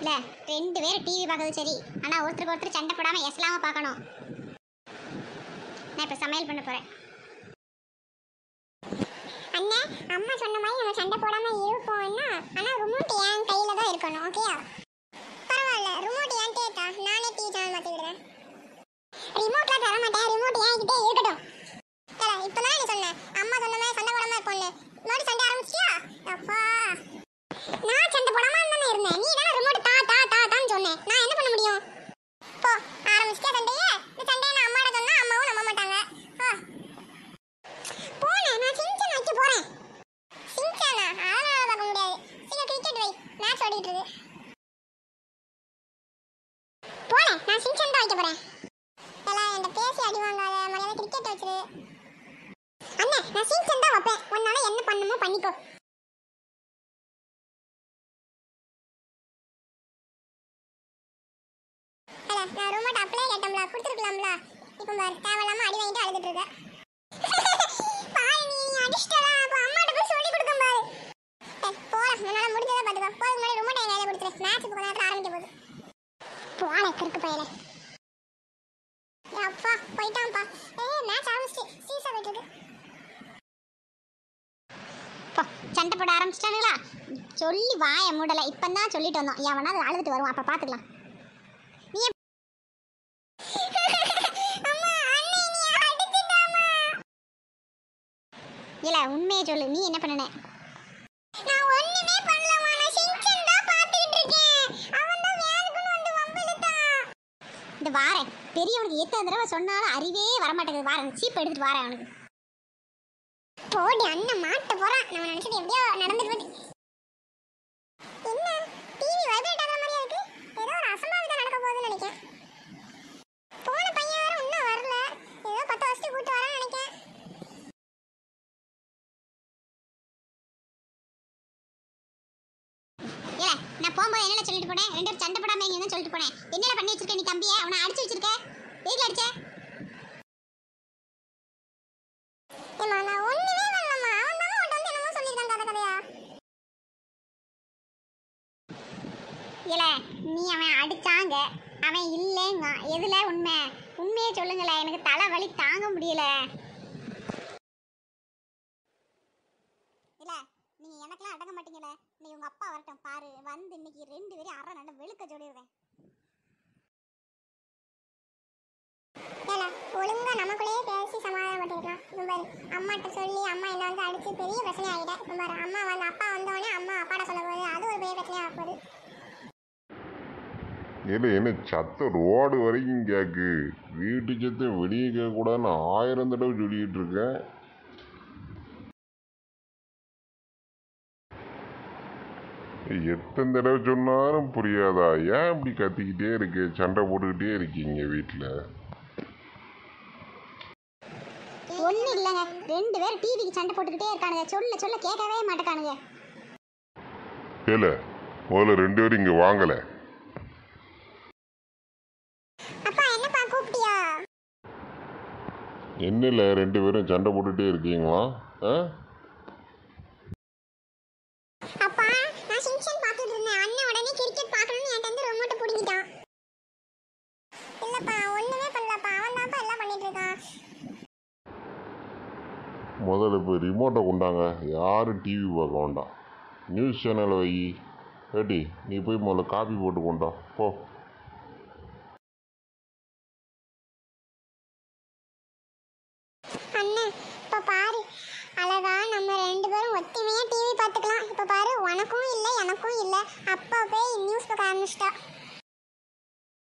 இல்ல ரெண்டு பேரும் டிவி பார்க்கறது சரி ஆனா ஒருத்தருக்கு ஒருத்தர் சண்டை போடாம எஸ்லாம பார்க்கணும் நான் இப்ப சமையல் பண்ண போறேன் அண்ணா அம்மா சொன்ன மாதிரி நம்ம சண்டை போடாம இருப்போம்னா ஆனா ரிமோட் என் கையில தான் இருக்கணும் ஓகேயா பரவாயில்ல ரிமோட் என் கேட்டா நானே டிவி சேனல் மாத்தி விடுறேன் ரிமோட்ல தர மாட்டேன் ரிமோட் என்கிட்ட இருக்கட்டும் தல இப்பதான் நீ சொன்ன அம்மா சொன்ன மாதிரி சண்டை போடாம இருப்போம்னு மறுபடியும் சண்டை ஆரம்பிச்சியா அப்பா நான் சண்டை போடாம தானே இருந்தேன் நீ தானே ரிமோட் தா தா தா தான்னு சொன்னேன் நான் என்ன பண்ண முடியும் போ ஆரம்பிச்சிட்டா சண்டையே இந்த சண்டையை நான் அம்மாட்ட சொன்னா அம்மாவும் நம்ப மாட்டாங்க ஆ போனேன் நான் சின்சன் வைக்க போறேன் சின்சனா அதனால பார்க்க முடியாது சீக்கிரம் கிரிக்கெட் வை மேட்ச் ஓடிட்டு இருக்கு போனேன் நான் சின்சன் தான் வைக்க போறேன் எல்லாம் என்கிட்ட பேசி அடி வாங்காத மரியாதை கிரிக்கெட் வச்சிரு அண்ணே நான் சின்சன் தான் வைப்பேன் உன்னால என்ன பண்ணுமோ பண்ணிக்கோ ஹலோ நான் ரூமேட் அப்ளை கேட்டோம்ல கொடுத்துருக்கலாம்ல இப்போ பாரு தேவையில்லாம அடி வாங்கிட்டு அழுதுட்டு இருக்க பாரு நீ நீ அடிச்சிட்டடா அப்ப அம்மாட்ட போய் சொல்லி கொடுக்க பாரு ஏய், போடா உன்னால முடிஞ்சதை பாத்துக்கோ போதுக்கு முன்னாடி ரிமோட் என் கையில கொடுத்துரு மேட்ச் இப்போ கொஞ்ச நேரத்துல ஆரம்பிக்க போகுது போடா கிறுக்கு பையல அப்பா போயிட்டான்ப்பா ஏய் மேட்ச் ஆரம்பிச்சு சீசா போயிட்டு இருக்கு போ சண்டை போட ஆரம்பிச்சிட்டானுங்களா சொல்லி வாய மூடல இப்பதான் சொல்லிட்டு வந்தோம் எவனாவது அழுதுட்டு வருவான் அப்ப பாத்துக்கலாம் நீ எப்- அம்மா அண்ணே நீ அடிச்சிட்டாமா இல்ல உண்மையை சொல்லு நீ என்ன பண்ணுன நான் ஒண்ணுமே பண்ணலமா நான் சின்சன் தான் பாத்துக்கிட்டு இருக்கேன் அவன் தான் வேணுக்குன்னு வந்து வம்பிழுத்தான் இந்த வாரேன் பெரியவனுக்கு எத்தனை தடவை சொன்னாலும் அறிவே வரமாட்டேங்குது வாரேன் சீப் எடுத்துட்டு வாரேன் அவனுக்கு போடி அண்ணன் மாட்ட போறான் நம்ம நினைச்சது எப்படியோ நடந்துட்டு போச்சு என்ன டிவி வைப்ரேட் ஆகிற மாதிரியா இருக்கு ஏதோ ஒரு அசம்பாவிதம் நடக்க போகுதுன்னு நினைக்கிறேன் போன பையன் வேற இன்னும் வரல ஏதோ பத்து வருஷத்துக்கு கூட்டு வரேன்னு நினைக்கிறேன் இல்ல நான் போகும்போது என்னல சொல்லிட்டு போனேன் ரெண்டு பேரும் சண்டை போடாம இங்க சொல்லிட்டு போனேன் என்னல பண்ணி வச்சிருக்க நீ தம்பிய அவனை அடிச்சு வச்சிருக்க எதுக்கு அடிச்ச ஏம்மா நான் ஒண்ணுமே பண்ணலம்மா அவன் தான் உன்கிட்ட வந்து என்னமோ சொல்லியிருக்கான் கதை கதையா இல்ல நீ அவன் அடிச்சாங்க அவன் இல்லைங்க எதுல உண்மை உண்மையை சொல்லுங்களேன் எனக்கு தலை வலி தாங்க முடியல இல்ல நீங்க எனக்கெல்லாம் அடங்க மாட்டீங்களே நீ உங்க அப்பா வரட்டும் பாரு வந்து இன்னைக்கு ரெண்டு பேரும் அரை நல்ல வெளுக்க சொல்லிடுவேன் ஏல ஒழுங்கா நமக்குள்ளேயே பேசி சமாதானப்பட்டுக்கலாம் இங்க பாரு அம்மாட்ட சொல்லி அம்மா என்ன வந்து அடிச்சு பெரிய பிரச்சனை ஆகிட்டேன் இங்க பாரு அம்மா வந்து அப்பா வந்தோடனே அம்மா அப்பாட்ட சொல்ல போகுது அது ஒரு பெரிய பிரச்சனையாக போகுது இல்லை என்ன சத்தம் ரோடு வரைக்கும் கேட்கு வீட்டு சத்தம் வெளியே கேட்கக்கூடாதுன்னு ஆயிரம் தடவை சொல்லிக்கிட்டு இருக்கேன் ஏய், எத்தனை தடவை சொன்னாலும் புரியாதா ஏன் இப்படி கத்திக்கிட்டே இருக்கு சண்டை போட்டுக்கிட்டே இருக்கீங்க வீட்டில் ஒண்ணு இல்லைங்க ரெண்டு பேரும் டிவிக்கு சண்டை போட்டுக்கிட்டே இருக்கானுங்க சொல்ல சொல்ல கேட்கவே மாட்டேக்கானுங்க ஏல முதல்ல ரெண்டு பேரும் இங்கே வாங்கலை அப்பா என்னப்பா கூப்பிட்டியா என்னல ரெண்டு பேரும் சண்டை போட்டுகிட்டே இருக்கீங்களா ஆ அப்பா நான் சிங்சன் பார்த்துட்டு இருந்தேன் அண்ணன் உடனே கிரிக்கெட் பார்க்கணும்னு என்கிட்ட இருந்து ரிமோட்டை பிடிங்கிட்டான் இல்லப்பா ஒண்ணுமே பண்ணலப்பா அவன் தான்ப்பா எல்லாம் பண்ணிட்டு இருக்கான் முதல்ல இப்போ ரிமோட்டை கொண்டாங்க யாரும் டிவி பார்க்க வேண்டாம் நியூஸ் சேனலை வை ஏடி நீ போய் முதல்ல காப்பி போட்டு கொண்டா போ அண்ணன் இப்ப பாரு அழகா நம்ம ரெண்டு பேரும் ஒத்துமையா டிவி பார்த்துக்கலாம் இப்ப பாரு உனக்கும் இல்லை எனக்கும் இல்லை அப்பா போய் நியூஸ் பார்க்க ஆரம்பிச்சிட்டா